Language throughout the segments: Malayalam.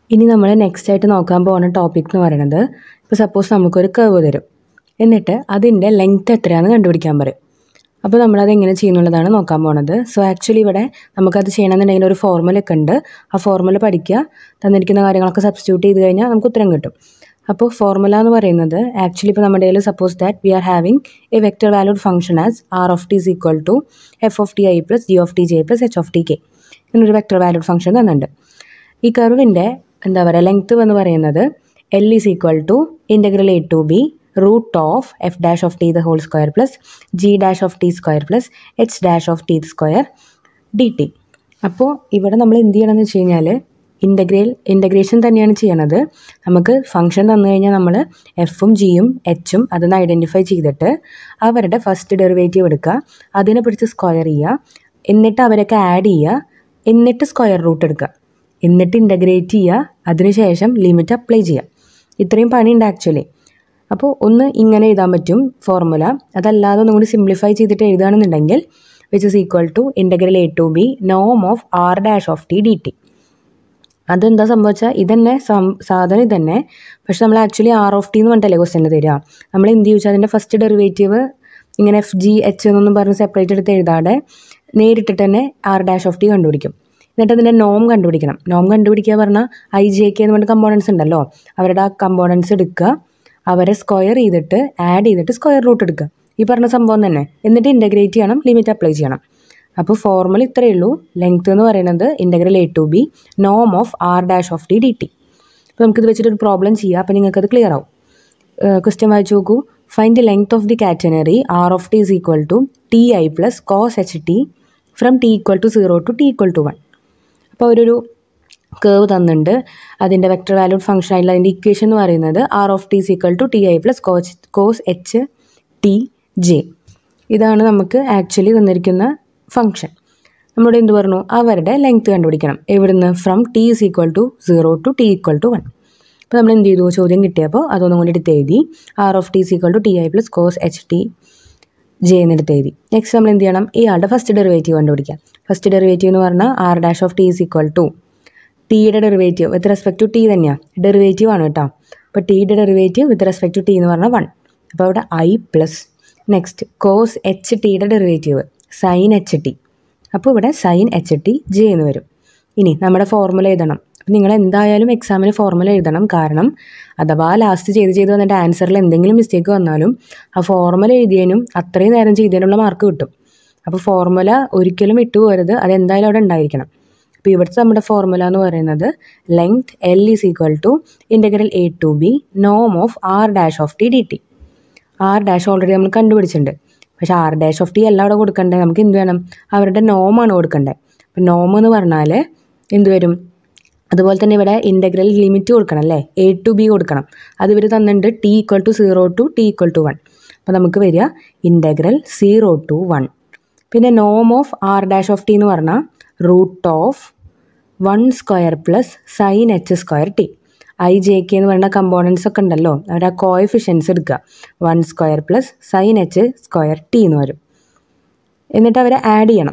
ഇനി നമ്മൾ നെക്സ്റ്റ് ആയിട്ട് നോക്കാൻ പോകുന്ന ടോപ്പിക് എന്ന് പറയുന്നത് ഇപ്പോൾ സപ്പോസ് നമുക്കൊരു കർവ് തരും എന്നിട്ട് അതിൻ്റെ ലെങ്ത് എത്രയാണെന്ന് കണ്ടുപിടിക്കാൻ പറയും അപ്പോൾ നമ്മളത് എങ്ങനെ ചെയ്യുന്നുള്ളതാണ് നോക്കാൻ പോണത് സോ ആക്ച്വലി ഇവിടെ നമുക്കത് ചെയ്യണമെന്നുണ്ടെങ്കിൽ ഒരു ഫോർമുല ഒക്കെ ഉണ്ട് ആ ഫോർമുല പഠിക്കുക തന്നിരിക്കുന്ന കാര്യങ്ങളൊക്കെ സബ്സ്റ്റിറ്റ്യൂട്ട് ചെയ്ത് കഴിഞ്ഞാൽ നമുക്ക് ഉത്തരം കിട്ടും അപ്പോൾ ഫോർമുല എന്ന് പറയുന്നത് ആക്ച്വലി ഇപ്പോൾ നമ്മുടെ കയ്യിൽ suppose that we are having a vector valued function as R of T is equal to F of T I plus G of T J plus H of T K എന്നൊരു വെക്ടർ വാല്യൂഡ് ഫംഗ്ഷൻ തന്നിട്ടുണ്ട് ഈ കർവിൻ്റെ എന്താ പറയുക ലെങ്ത് എന്ന് പറയുന്നത് L is equal to integral A to B root of F dash of T the whole square plus G dash of T square plus H dash of T square D T അപ്പോൾ ഇവിടെ നമ്മൾ എന്ത് ചെയ്യണമെന്ന് വെച്ച് കഴിഞ്ഞാൽ ഇൻ്റഗ്രേൽ ഇൻ്റഗ്രേഷൻ തന്നെയാണ് ചെയ്യണത് നമുക്ക് ഫംഗ്ഷൻ തന്നു കഴിഞ്ഞാൽ നമ്മൾ എഫും ജിയും എച്ചും അതൊന്ന് ഐഡൻറ്റിഫൈ ചെയ്തിട്ട് അവരുടെ ഫസ്റ്റ് ഡെറിവേറ്റീവ് എടുക്കുക അതിനെ പിടിച്ച് സ്ക്വയർ ചെയ്യുക എന്നിട്ട് അവരൊക്കെ ആഡ് ചെയ്യുക എന്നിട്ട് സ്ക്വയർ റൂട്ട് എടുക്കുക എന്നിട്ട് ഇൻ്റഗ്രേറ്റ് ചെയ്യുക അതിനുശേഷം ലിമിറ്റ് അപ്ലൈ ചെയ്യുക ഇത്രയും പണിയുണ്ട് ആക്ച്വലി അപ്പോൾ ഒന്ന് ഇങ്ങനെ എഴുതാൻ പറ്റും ഫോർമുല അതല്ലാതെ ഒന്നും കൂടി സിംപ്ലിഫൈ ചെയ്തിട്ട് എഴുതുകയാണെന്നുണ്ടെങ്കിൽ which is equal to integral A to B നോം of R dash of T D T അതെന്താ സംഭവിച്ചാൽ ഇതന്നെ സാധനം ഇതന്നെ പക്ഷെ നമ്മൾ ആക്ച്വലി ആർ ഓഫ് ടി എന്ന് പറഞ്ഞിട്ടല്ലേ ക്വസ്റ്റ്യൻ തരിക നമ്മൾ എന്ത് ചോദിച്ചാൽ അതിൻ്റെ ഫസ്റ്റ് ഡെറിവേറ്റീവ് ഇങ്ങനെ എഫ് ജി എച്ച് എന്നൊന്നും പറഞ്ഞ് സെപ്പറേറ്റ് എടുത്ത് എഴുതാതെ നേരിട്ടിട്ട് തന്നെ ആർ ഡാഷ് ഓഫ് ടി കണ്ടുപിടിക്കും എന്നിട്ട് അതിൻ്റെ നോം കണ്ടുപിടിക്കണം നോം കണ്ടുപിടിക്കുക പറഞ്ഞാൽ ഐ ജെ കെ എന്ന് പറഞ്ഞ കമ്പോണൻസ് ഉണ്ടല്ലോ അവരുടെ ആ കമ്പോണൻസ് എടുക്കുക അവരെ സ്ക്വയർ ചെയ്തിട്ട് ആഡ് ചെയ്തിട്ട് സ്ക്വയർ റൂട്ട് എടുക്കുക ഈ പറഞ്ഞ സംഭവം തന്നെ എന്നിട്ട് ഇൻ്റഗ്രേറ്റ് ചെയ്യണം ലിമിറ്റ് അപ്ലൈ ചെയ്യണം അപ്പോൾ ഫോർമുല ഇത്രയേ ഉള്ളൂ ലെങ്ത് എന്ന് പറയുന്നത് ഇൻ്റഗ്രൽ എ ടു ബി നോം of R dash of T D T അപ്പോൾ നമുക്കിത് വെച്ചിട്ട് ഒരു പ്രോബ്ലം ചെയ്യാം അപ്പോൾ നിങ്ങൾക്കത് ക്ലിയർ ആവും ക്വസ്റ്റ്യൻ വായിച്ചു നോക്കൂ find the length of the catenary R of T is equal to T I plus cos H T from T equal to zero to T equal to one അപ്പോൾ അവരൊരു കേവ് തന്നിട്ടുണ്ട് അതിൻ്റെ വെക്ടർ വാല്യൂഡ് ഫംഗ്ഷൻ ആയിട്ടുള്ള അതിൻ്റെ ഇക്വേഷൻ എന്ന് പറയുന്നത് R of T is equal to T I plus cos cos H T J ഇതാണ് നമുക്ക് ആക്ച്വലി തന്നിരിക്കുന്ന ഫംഗ്ഷൻ നമ്മളോട് എന്ത് പറഞ്ഞു അവരുടെ ലെങ്ത് കണ്ടുപിടിക്കണം എവിടുന്ന് from T is equal to zero to T equal to one അപ്പോൾ നമ്മൾ എന്ത് ചെയ്തു ചോദ്യം കിട്ടിയപ്പോൾ അതൊന്നും കൂടി എടുത്ത് എഴുതി R of T is equal to T I plus cos H T J എന്നെടുത്ത് എഴുതി നെക്സ്റ്റ് നമ്മൾ എന്ത് ചെയ്യണം ഇയാളുടെ ഫസ്റ്റ് ഡെറിവേറ്റീവ് കണ്ടുപിടിക്കാം ഫസ്റ്റ് ഡെറിവേറ്റീവ് എന്ന് പറഞ്ഞാൽ R dash of T is equal to ടിയുടെ derivative with respect to T തന്നെയാണ് ഡെറിവേറ്റീവ് ആണ് കേട്ടോ അപ്പോൾ ടിയുടെ derivative with respect to T എന്ന് പറഞ്ഞാൽ വൺ അപ്പോൾ അവിടെ I plus next cos H ടിയുടെ ഡെറിവേറ്റീവ് സൈൻ എച്ച് ടി അപ്പോൾ ഇവിടെ സൈൻ എച്ച് ടി ജെ എന്ന് വരും ഇനി നമ്മുടെ ഫോർമുല എഴുതണം നിങ്ങൾ എന്തായാലും എക്സാമിന് ഫോർമുല എഴുതണം കാരണം അഥവാ ലാസ്റ്റ് ചെയ്ത് ചെയ്ത് വന്നിട്ട് ആൻസറിൽ എന്തെങ്കിലും മിസ്റ്റേക്ക് വന്നാലും ആ ഫോർമുല എഴുതിയതിനും അത്രയും നേരം ചെയ്തതിനുള്ള മാർക്ക് കിട്ടും അപ്പോൾ ഫോർമുല ഒരിക്കലും വിട്ടുപോകരുത് അത് എന്തായാലും അവിടെ ഉണ്ടായിരിക്കണം അപ്പോൾ ഇവിടുത്തെ നമ്മുടെ ഫോർമുല എന്ന് പറയുന്നത് length L is equal to integral A to B നോം of R dash of T D T R dash already നമ്മൾ കണ്ടുപിടിച്ചിട്ടുണ്ട് പക്ഷേ ആർ ഡാഷ് ഓഫ് ടി അല്ല അവിടെ കൊടുക്കണ്ടേ നമുക്ക് എന്ത് വേണം അവരുടെ നോമാണ് കൊടുക്കണ്ടേ അപ്പം നോം എന്ന് പറഞ്ഞാൽ എന്ത് വരും അതുപോലെ തന്നെ ഇവിടെ ഇൻ്റഗ്രൽ ലിമിറ്റ് കൊടുക്കണം അല്ലേ എ ടു ബി കൊടുക്കണം അത് ഇവർ തന്നിട്ടുണ്ട് T equal to zero to T equal to one അപ്പോൾ നമുക്ക് വരിക ഇൻ്റഗ്രൽ സീറോ ടു വൺ പിന്നെ നോം of R dash of T എന്ന് പറഞ്ഞാൽ root of one square plus sine H square T I J K എന്ന് പറയുന്ന കമ്പോണൻസ് ഒക്കെ ഉണ്ടല്ലോ അവർ ആ കോയഫിഷ്യൻസ് എടുക്കുക one square plus sine H square T എന്ന് വരും എന്നിട്ട് അവരെ ആഡ് ചെയ്യണം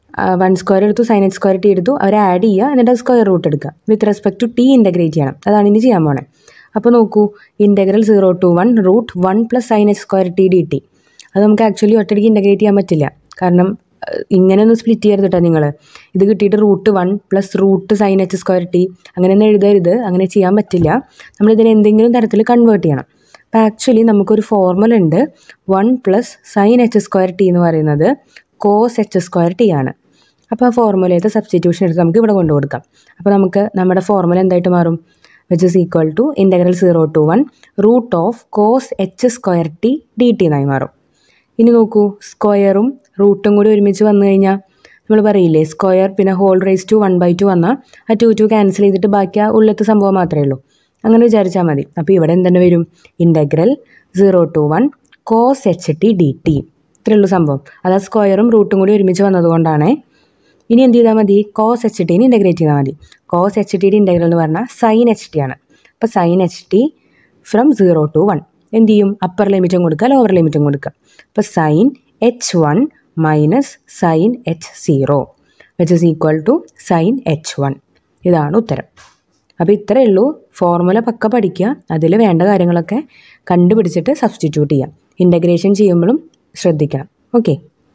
വൺ സ്ക്വയർ എടുത്തു സൈൻ എച്ച് സ്ക്വയർ ടി എടുത്തു അവരെ ആഡ് ചെയ്യുക എന്നിട്ട് സ്ക്വയർ റൂട്ട് എടുക്കുക with respect to T integrate ചെയ്യണം അതാണ് ഇനി ചെയ്യാൻ പോണേ അപ്പോൾ നോക്കൂ integral zero to one root one plus sine H square T D T അത് നമുക്ക് ആക്ച്വലി ഒറ്റയ്ക്ക് ഇൻ്റഗ്രേറ്റ് ചെയ്യാൻ പറ്റില്ല കാരണം ഇങ്ങനെ ഒന്ന് സ്പ്ലിറ്റ് ചെയ്യരുത് കേട്ടോ നിങ്ങൾ ഇത് കിട്ടിയിട്ട് root one plus root sine H square T അങ്ങനെ ഒന്നും എഴുതരുത് അങ്ങനെ ചെയ്യാൻ പറ്റില്ല നമ്മളിതിനെ എന്തെങ്കിലും തരത്തിൽ കൺവേർട്ട് ചെയ്യണം അപ്പോൾ ആക്ച്വലി നമുക്കൊരു ഫോർമുല ഉണ്ട് one plus sine H square T എന്ന് പറയുന്നത് കോസ് എച്ച് സ്ക്വയർ ടി ആണ് അപ്പോൾ ആ ഫോർമുലയുടെ സബ്സ്റ്റിറ്റ്യൂഷൻ എടുത്ത് നമുക്ക് ഇവിടെ കൊണ്ടു കൊടുക്കാം അപ്പോൾ നമുക്ക് നമ്മുടെ ഫോർമുല എന്തായിട്ട് മാറും which is equal to integral zero to one root of cos H square T D T എന്നായി മാറും ഇനി നോക്കൂ സ്ക്വയറും റൂട്ടും കൂടി ഒരുമിച്ച് വന്നു കഴിഞ്ഞാൽ നമ്മൾ പറയില്ലേ സ്ക്വയർ പിന്നെ whole raise to one by two വന്നാൽ ആ ടു ടു ക്യാൻസൽ ചെയ്തിട്ട് ബാക്കി ആ ഉള്ളത്തെ സംഭവം മാത്രമേ ഉള്ളൂ അങ്ങനെ വിചാരിച്ചാൽ മതി അപ്പോൾ ഇവിടെ എന്തെന്നെ വരും integral zero to one cos H T D T ഇത്രയേ ഉള്ളൂ സംഭവം അത് ആ സ്ക്വയറും റൂട്ടും കൂടി ഒരുമിച്ച് വന്നതുകൊണ്ടാണ് ഇനി എന്ത് ചെയ്താൽ മതി കോസ് എച്ച് ടിന് ഇൻ്റഗ്രേറ്റ് ചെയ്താൽ മതി കോസ് എച്ച് ടിയുടെ ഇൻ്റഗ്രൽ എന്ന് പറഞ്ഞാൽ സൈൻ എച്ച് ടി ആണ് അപ്പോൾ sine H T from zero to one എന്ത് ചെയ്യും അപ്പർ ലിമിറ്റും കൊടുക്കുക ലോവർ ലിമിറ്റും കൊടുക്കുക അപ്പോൾ sine H one minus sine H zero which is equal to sine H one ഇതാണ് ഉത്തരം അപ്പോൾ ഇത്രയേ ഉള്ളൂ ഫോർമുല പക്ക പഠിക്കുക അതിൽ വേണ്ട കാര്യങ്ങളൊക്കെ കണ്ടുപിടിച്ചിട്ട് സബ്സ്റ്റിറ്റ്യൂട്ട് ചെയ്യാം ഇൻ്റഗ്രേഷൻ ചെയ്യുമ്പോഴും ശ്രദ്ധിക്കണം ഓക്കെ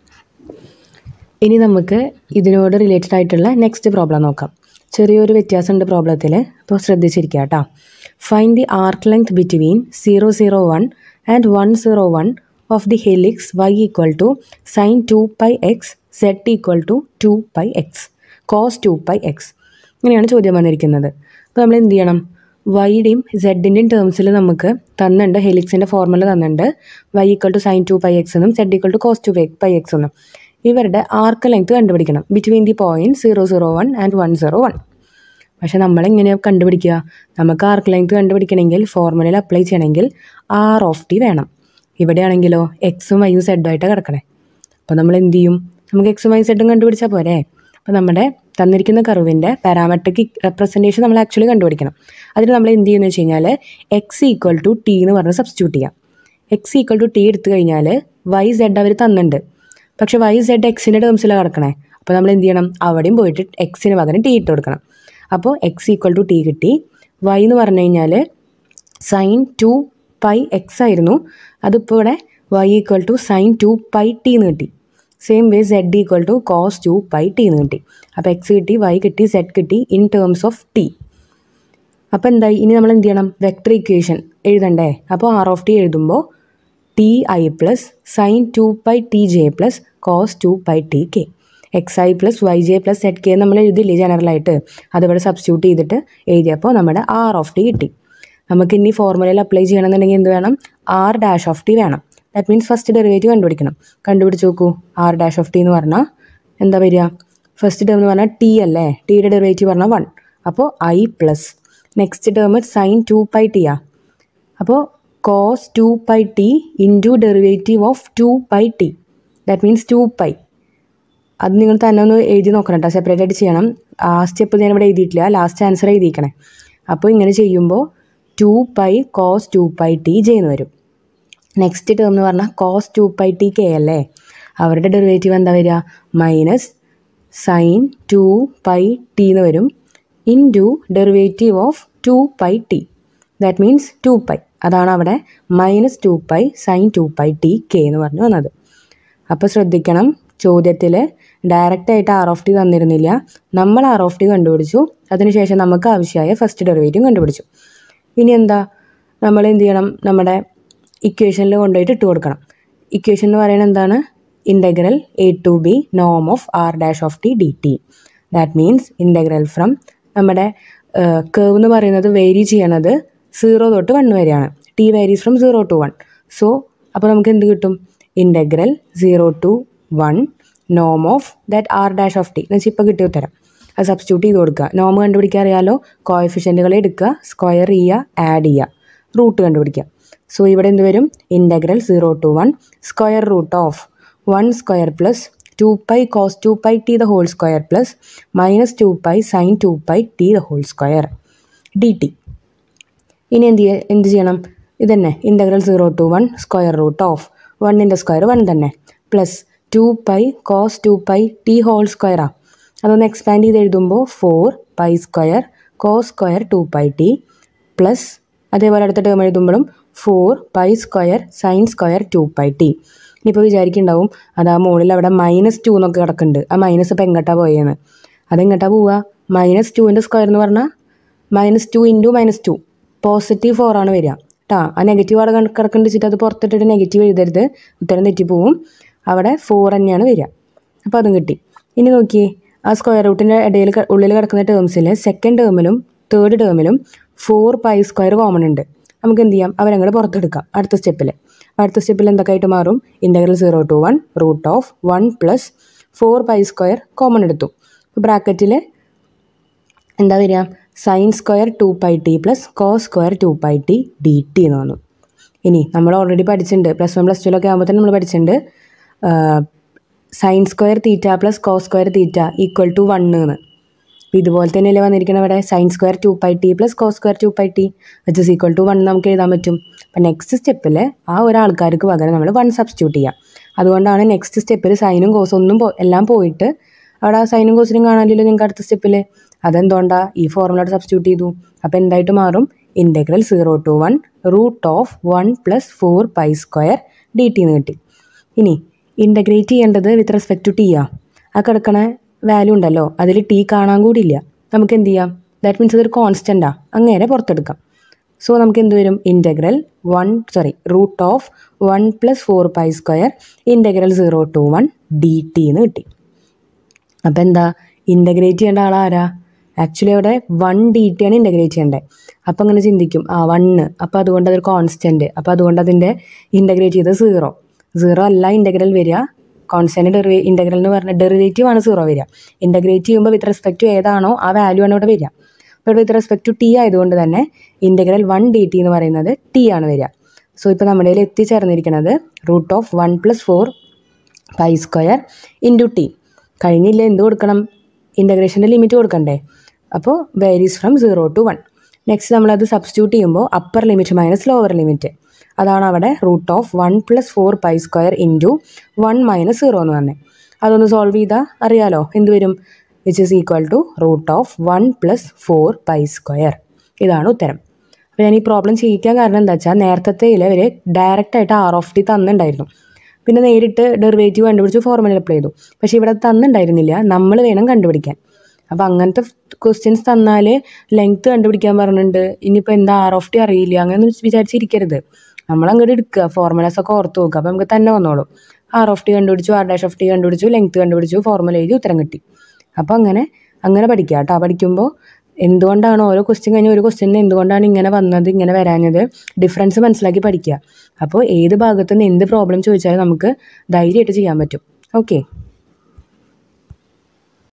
ഇനി നമുക്ക് ഇതിനോട് റിലേറ്റഡ് ആയിട്ടുള്ള നെക്സ്റ്റ് പ്രോബ്ലം നോക്കാം ചെറിയൊരു വ്യത്യാസമുണ്ട് പ്രോബ്ലത്തിൽ അപ്പോൾ ശ്രദ്ധിച്ചിരിക്കുക കേട്ടോ find the arc length between zero zero one and one zero one of the helix Y equal to sine two pi X Z equal to two pi X cos two pi X ഇങ്ങനെയാണ് ചോദ്യം വന്നിരിക്കുന്നത് അപ്പോൾ നമ്മൾ എന്ത് ചെയ്യണം വൈയുടെയും സെഡിൻ്റെയും ടേംസിൽ നമുക്ക് തന്നിട്ടുണ്ട് ഹെലിക്സിൻ്റെ ഫോർമുല തന്നിട്ടുണ്ട് Y equal to sine two pi X എന്നും Z equal to cos two pi X എന്നും ഇവരുടെ ആർക്ക് ലെങ്ത് കണ്ടുപിടിക്കണം between the point zero zero one and one zero one പക്ഷേ നമ്മളെങ്ങനെയാണ് കണ്ടുപിടിക്കുക നമുക്ക് ആർക്ക് ലെങ്ത് കണ്ടുപിടിക്കണമെങ്കിൽ ഫോർമുലയിൽ അപ്ലൈ ചെയ്യണമെങ്കിൽ ആർ ഓഫ് ടി വേണം ഇവിടെയാണെങ്കിലോ എക്സും വൈയും സെഡും ആയിട്ട് കിടക്കണേ അപ്പോൾ നമ്മൾ എന്ത് ചെയ്യും നമുക്ക് എക്സും വൈ സെഡും കണ്ടുപിടിച്ചാൽ പോരെ അപ്പോൾ നമ്മുടെ തന്നിരിക്കുന്ന കർവിൻ്റെ പാരാമെട്രിക് റെപ്രസെൻറ്റേഷൻ നമ്മൾ ആക്ച്വലി കണ്ടുപിടിക്കണം അതിന് നമ്മൾ എന്ത് ചെയ്യുമെന്ന് വെച്ച് കഴിഞ്ഞാൽ എക്സ് ഈക്വൽ ടു ടി എന്ന് പറഞ്ഞ് സബ്സ്റ്റിറ്റ്യൂട്ട് ചെയ്യാം എക്സ് ഈക്വൽ ടു ടി എടുത്തു കഴിഞ്ഞാൽ വൈ സെഡ് അവർ തന്നിട്ടുണ്ട് പക്ഷേ വൈ സെഡ് എക്സിൻ്റെ ടേംസിലാണ് കിടക്കണേ അപ്പോൾ നമ്മൾ എന്ത് ചെയ്യണം അവിടെയും പോയിട്ട് എക്സിന് പകരം ടി ഇട്ട് കൊടുക്കണം അപ്പോൾ എക്സ് ഈക്വൽ ടു ടി കിട്ടി വൈ എന്ന് പറഞ്ഞു കഴിഞ്ഞാൽ സൈൻ ടു പൈ എക്സ് ആയിരുന്നു അതിപ്പോൾ ഇവിടെ Y equal to sine two pi T എന്ന് കിട്ടി same way Z equal to cos two pi T എന്ന് കിട്ടി അപ്പോൾ എക്സ് കിട്ടി വൈ കിട്ടി സെഡ് കിട്ടി ഇൻ ടേംസ് ഓഫ് ടി അപ്പോൾ എന്തായി ഇനി നമ്മൾ എന്ത് ചെയ്യണം വെക്ടർ ഇക്വേഷൻ എഴുതണ്ടേ അപ്പോൾ ആർ ഓഫ് ടി എഴുതുമ്പോൾ T I plus sine two pi T J plus cos two pi T K X I plus Y J plus Z K നമ്മൾ എഴുതില്ലേ ജനറലായിട്ട് അതിവിടെ സബ്സ്റ്റിറ്റ്യൂട്ട് ചെയ്തിട്ട് എഴുതിയപ്പോൾ നമ്മുടെ ആർ ഓഫ് ടി കിട്ടി നമുക്ക് ഇനി ഫോർമുലയിൽ അപ്ലൈ ചെയ്യണമെന്നുണ്ടെങ്കിൽ എന്ത് വേണം ആർ ഡാഷ് ഓഫ് ടി വേണം ദാറ്റ് മീൻസ് ഫസ്റ്റ് ഡെറിവേറ്റീവ് കണ്ടുപിടിക്കണം കണ്ടുപിടിച്ച് നോക്കൂ ആർ ഡാഷ് ഓഫ് ടി എന്ന് പറഞ്ഞാൽ എന്താ വരിക ഫസ്റ്റ് ടേം എന്ന് പറഞ്ഞാൽ ടി അല്ലേ ടിയുടെ ഡെറിവേറ്റീവ് പറഞ്ഞാൽ വൺ അപ്പോൾ I plus next term sine two pi T ആ അപ്പോൾ cos two pi T into derivative of two pi T that means two pi അത് നിങ്ങൾ തന്നെ ഒന്ന് എഴുതി നോക്കണം കേട്ടോ സെപ്പറേറ്റ് ആയിട്ട് ചെയ്യണം ആ സ്റ്റെപ്പ് ഞാൻ ഇവിടെ എഴുതിയിട്ടില്ല ലാസ്റ്റ് ആൻസർ എഴുതിയിരിക്കണേ അപ്പോൾ ഇങ്ങനെ ചെയ്യുമ്പോൾ two pi cos two pi T ജെന്ന് വരും നെക്സ്റ്റ് ടേം എന്ന് പറഞ്ഞാൽ cos two pi T K അല്ലേ അവരുടെ ഡെറിവേറ്റീവ് എന്താ വരിക minus sine two pi T എന്ന് വരും into derivative of two pi T that means two pi അതാണ് അവിടെ minus two pi sine two pi T K എന്ന് പറഞ്ഞു വന്നത് അപ്പോൾ ശ്രദ്ധിക്കണം ചോദ്യത്തിൽ ഡയറക്റ്റായിട്ട് ആർ ഓഫ് ടി തന്നിരുന്നില്ല നമ്മൾ ആർ ഓഫ് ടി കണ്ടുപിടിച്ചു അതിനുശേഷം നമുക്ക് ആവശ്യമായ ഫസ്റ്റ് ഡെറിവേറ്റീവ് കണ്ടുപിടിച്ചു ഇനി എന്താ നമ്മൾ എന്ത് ചെയ്യണം നമ്മുടെ ഇക്വേഷനിൽ കൊണ്ടുപോയിട്ട് ഇട്ട് കൊടുക്കണം ഇക്വേഷൻ എന്ന് പറയുന്നത് എന്താണ് ഇൻ്റഗ്രൽ എ ടു ബി നോം of R dash of T D T that means integral from നമ്മുടെ കേവ് എന്ന് പറയുന്നത് വേരി ചെയ്യണത് സീറോ തൊട്ട് വൺ വരെയാണ് T varies from zero to one so അപ്പോൾ നമുക്ക് എന്ത് കിട്ടും ഇൻ്റഗ്രൽ സീറോ ടു വൺ നോം of that R dash of T എന്ന് വെച്ചാൽ ഇപ്പോൾ കിട്ടിയ ഉത്തരം അത് സബ്സ്റ്റിറ്റ്യൂട്ട് ചെയ്ത് കൊടുക്കുക നോം കണ്ടുപിടിക്കാൻ അറിയാലോ കോയഫിഷ്യൻറ്റുകൾ എടുക്കുക സ്ക്വയർ ചെയ്യുക ആഡ് ചെയ്യുക റൂട്ട് കണ്ടുപിടിക്കുക സോ ഇവിടെ എന്ത് വരും integral zero to one square root of one square plus two pi cos two pi T the whole square plus minus two pi sine two pi T the whole square D T ഇനി എന്ത് ചെയ്യ എന്ത് ചെയ്യണം ഇതന്നെ integral zero to one square root of വണ്ണിൻ്റെ സ്ക്വയർ വൺ തന്നെ plus two pi cos two pi T whole സ്ക്വയറാണ് അതൊന്ന് എക്സ്പാൻഡ് ചെയ്ത് എഴുതുമ്പോൾ four pi square cos square two pi T plus അതേപോലെ അടുത്ത ടേം എഴുതുമ്പോഴും four pi square sine square two pi T ഇനിയിപ്പോൾ വിചാരിക്കുന്നുണ്ടാവും അത് ആ മുകളിൽ അവിടെ മൈനസ് ടു എന്നൊക്കെ കിടക്കുന്നുണ്ട് ആ മൈനസ് ഇപ്പോൾ എങ്ങോട്ടാണ് പോയെന്ന് അതെങ്ങോട്ടാണ് പോവുക മൈനസ് ടുവിൻ്റെ സ്ക്വയർ എന്ന് പറഞ്ഞാൽ minus two into minus two positive four ആണ് വരിക കേട്ടോ ആ നെഗറ്റീവ് അവിടെ കിടക്കുന്നുണ്ട് വെച്ചിട്ട് അത് പുറത്തിട്ടിട്ട് നെഗറ്റീവ് എഴുതരുത് ഉത്തരം തെറ്റിപ്പോവും അവിടെ ഫോർ തന്നെയാണ് വരിക അപ്പോൾ അതും കിട്ടി ഇനി നോക്കിയേ ആ സ്ക്വയർ റൂട്ടിൻ്റെ ഇടയിൽ ക- ഉള്ളിൽ കിടക്കുന്ന ടേംസിൽ സെക്കൻഡ് ടേമിലും തേർഡ് ടേമിലും ഫോർ പൈ സ്ക്വയർ കോമൺ ഉണ്ട് നമുക്ക് എന്ത് ചെയ്യാം അവരങ്ങോട്ട് പുറത്തെടുക്കാം അടുത്ത സ്റ്റെപ്പിൽ അടുത്ത സ്റ്റെപ്പിൽ എന്തൊക്കെ ആയിട്ട് മാറും integral zero to one root of one plus four pi square common എടുത്തു ബ്രാക്കറ്റിൽ എന്താ വരിക sine square two pi T plus cos square two pi T D T എന്ന് വന്നു ഇനി നമ്മൾ ഓൾറെഡി പഠിച്ചിട്ടുണ്ട് പ്ലസ് വൺ പ്ലസ് ടുവിലൊക്കെ ആകുമ്പോൾ തന്നെ നമ്മൾ പഠിച്ചിട്ടുണ്ട് sine square theta plus cos square theta equal to one എന്ന് അപ്പോൾ ഇതുപോലെ തന്നെയല്ലേ വന്നിരിക്കുന്നത് ഇവിടെ sine square two pi T plus cos square two pi T which is equal to one നമുക്ക് എഴുതാൻ പറ്റും അപ്പോൾ നെക്സ്റ്റ് സ്റ്റെപ്പിൽ ആ ഒരാൾക്കാർക്ക് പകരം നമ്മൾ വൺ സബ്സ്റ്റിറ്റ്യൂട്ട് ചെയ്യാം അതുകൊണ്ടാണ് നെക്സ്റ്റ് സ്റ്റെപ്പിൽ സൈനും കോസും ഒന്നും പോ എല്ലാം പോയിട്ട് അവിടെ ആ സൈനും കോസിനും കാണാനില്ലല്ലോ നിങ്ങൾക്ക് അടുത്ത സ്റ്റെപ്പിൽ അതെന്തുകൊണ്ടാ ഈ ഫോർമുല സബ്സ്റ്റിറ്റ്യൂട്ട് ചെയ്തു അപ്പോൾ എന്തായിട്ട് മാറും integral zero to one root of one plus four pi square D T എന്ന് കിട്ടി ഇനി ഇൻ്റഗ്രേറ്റ് ചെയ്യേണ്ടത് വിത്ത് റെസ്പെക്ട് ടു ടി ആ ആ കിടക്കണ വാല്യൂ ഉണ്ടല്ലോ അതിൽ ടി കാണാൻ കൂടിയില്ല നമുക്ക് എന്ത് ചെയ്യാം ദാറ്റ് മീൻസ് അതൊരു കോൺസ്റ്റൻ്റാ അങ്ങനെ പുറത്തെടുക്കാം സോ നമുക്ക് എന്ത് വരും integral one sorry root of one plus four pi square integral zero to one D T എന്ന് കിട്ടി അപ്പോൾ എന്താ ഇൻ്റഗ്രേറ്റ് ചെയ്യേണ്ട ആളാരാ ആക്ച്വലി അവിടെ വൺ ഡി ടി ആണ് ഇൻ്റഗ്രേറ്റ് ചെയ്യേണ്ടത് അപ്പോൾ അങ്ങനെ ചിന്തിക്കും ആ വണ്ണ് അപ്പോൾ അതുകൊണ്ട് അതൊരു കോൺസ്റ്റൻറ്റ് അപ്പോൾ അതുകൊണ്ട് അതിൻ്റെ ഇൻ്റഗ്രേറ്റ് ചെയ്ത് സീറോ സീറോ അല്ല ഇൻ്റഗ്രൽ വരിക കോൺസ്റ്റൻറ്റ് ഡെറിവേ ഇൻ്റഗ്രൽ എന്ന് പറഞ്ഞാൽ ഡെറിവേറ്റീവ് ആണ് സീറോ വരിക ഇൻ്റഗ്രേറ്റ് ചെയ്യുമ്പോൾ വിത്ത് റെസ്പെക്ട് ടു ഏതാണോ ആ വാല്യൂ ആണ് ഇവിടെ വരിക അപ്പോൾ വിത്ത് റെസ്പെക്ട് ടു ടി ആയതുകൊണ്ട് തന്നെ ഇൻ്റഗ്രൽ വൺ ഡി ടി എന്ന് പറയുന്നത് ടി ആണ് വരിക സോ ഇപ്പോൾ നമ്മുടെ കയ്യിൽ എത്തിച്ചേർന്നിരിക്കുന്നത് root of one plus four pi square into T കഴിഞ്ഞില്ല എന്ത് കൊടുക്കണം ഇൻ്റഗ്രേഷൻ്റെ ലിമിറ്റ് കൊടുക്കണ്ടേ അപ്പോൾ varies from zero to one next നമ്മളത് സബ്സ്റ്റിറ്റ്യൂട്ട് ചെയ്യുമ്പോൾ upper limit minus lower limit അതാണ് അവിടെ root of one plus four pi square into one minus zero എന്ന് പറഞ്ഞത് അതൊന്ന് സോൾവ് ചെയ്താൽ അറിയാലോ എന്ത് വരും which is equal to root of one plus four pi square ഇതാണ് ഉത്തരം അപ്പോൾ ഞാൻ ഈ പ്രോബ്ലം ചെയ്യിക്കാൻ കാരണം എന്താ വെച്ചാൽ നേരത്തെ ഇവർ ഡയറക്റ്റ് ആയിട്ട് ആർ ഓഫ് ടി തന്നിട്ടുണ്ടായിരുന്നു പിന്നെ നേരിട്ട് ഡെറിവേറ്റീവ് കണ്ടുപിടിച്ച് ഫോർമുല അപ്ലൈ ചെയ്തു പക്ഷേ ഇവിടെ തന്നിട്ടുണ്ടായിരുന്നില്ല നമ്മൾ വേണം കണ്ടുപിടിക്കാൻ അപ്പോൾ അങ്ങനത്തെ ക്വസ്റ്റ്യൻസ് തന്നാൽ ലെങ്ത് കണ്ടുപിടിക്കാൻ പറഞ്ഞിട്ടുണ്ട് ഇനിയിപ്പോൾ എന്താ ആർ ഓഫ് ടി അറിയില്ല അങ്ങനെ വിചാരിച്ചിരിക്കരുത് നമ്മൾ അങ്ങോട്ട് എടുക്കുക ഫോർമുലാസ് ഒക്കെ ഓർത്ത് നോക്കുക അപ്പോൾ നമുക്ക് തന്നെ വന്നോളും ആർ ഓഫ് ടി കണ്ടുപിടിച്ചു ആർ ഡാഷ് ഓഫ് ടി കണ്ടുപിടിച്ചു ലെങ്ത് കണ്ടുപിടിച്ചു ഫോർമുല എഴുതി ഉത്തരം കിട്ടി അപ്പോൾ അങ്ങനെ അങ്ങനെ പഠിക്കുക കേട്ടോ പഠിക്കുമ്പോൾ എന്തുകൊണ്ടാണ് ഓരോ ക്വസ്റ്റ്യൻ കഴിഞ്ഞ് ഒരു ക്വസ്റ്റ്യന് എന്തുകൊണ്ടാണ് ഇങ്ങനെ വന്നത് ഇങ്ങനെ വരാഞ്ഞത് ഡിഫറൻസ് മനസ്സിലാക്കി പഠിക്കുക അപ്പോൾ ഏത് ഭാഗത്തുനിന്ന് എന്ത് പ്രോബ്ലം ചോദിച്ചാലും നമുക്ക് ധൈര്യമായിട്ട് ചെയ്യാൻ പറ്റും ഓക്കെ